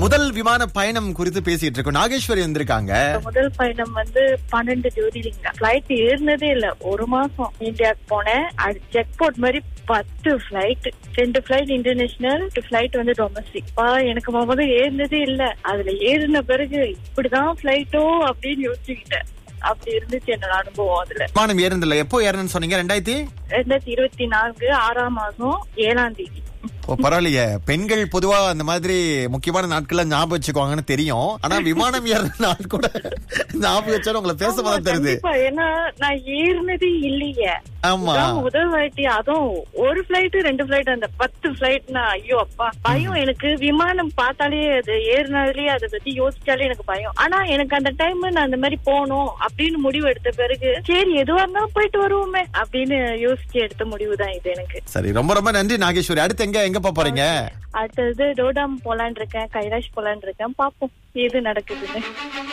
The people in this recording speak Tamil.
முதல் விமான பயணம் குறித்து பேசிட்டு இருக்கோம் நாகேஸ்வரி வந்திருக்காங்க முதல் பயணம் வந்து பன்னெண்டு ஜோதிலிங்க பிளைட் ஏறினதே இல்ல ஒரு மாசம் இந்தியாவுக்கு போனேன் அது செக் போர்ட் மாதிரி பத்து பிளைட் ரெண்டு பிளைட் இன்டர்நேஷனல் பிளைட் வந்து டொமஸ்டிக் பா எனக்கு முதல்ல ஏறினதே இல்ல அதுல ஏறின பிறகு இப்படிதான் பிளைட்டோ அப்படின்னு யோசிச்சுக்கிட்டேன் அப்படி இருந்துச்சு என்னோட அனுபவம் அதுல விமானம் ஏறுந்தில்ல எப்போ ஏறணும்னு சொன்னீங்க ரெண்டாயிரத்தி ரெண்டாயிரத்தி இருபத்தி நான்கு ஆறாம் மாசம் ஏழாம் தேதி ஓ பரவாயில்லையே பெண்கள் பொதுவா அந்த மாதிரி முக்கியமான நாட்கள்ல ஞாபகம் வச்சுக்குவாங்கன்னு தெரியும் ஆனா விமானம் ஏற நாள் கூட ஞாபகம் வச்சாலும் உங்களை பேச ஆமா, தான் தெரியுது கண்டிப்பா. ஏன்னா நான் ஏறினதே இல்லையே ஆமா இதான் முதல் வாட்டி அதுவும் ஒரு பிளைட் ரெண்டு பிளைட் அந்த பத்து பிளைட்னா ஐயோ அப்பா பயம் எனக்கு விமானம் பார்த்தாலே அது ஏறினாலே அதை பத்தி யோசிச்சாலே எனக்கு பயம் ஆனா எனக்கு அந்த டைம் நான் அந்த மாதிரி போகணும் அப்படின்னு முடிவு எடுத்த பிறகு சரி எதுவா இருந்தாலும் போயிட்டு வருவோமே அப்படின்னு யோசிச்சு எடுத்த முடிவு தான் இது எனக்கு சரி ரொம்ப ரொம்ப நன்றி நாகேஸ்வரி அடுத்து எங்க எங்க போப் போறீங்க அடுத்தது டோடாம் போலான் இருக்கேன் கைலாஷ் போலான் இருக்கேன் பாப்போம் எது நடக்குதுன்னு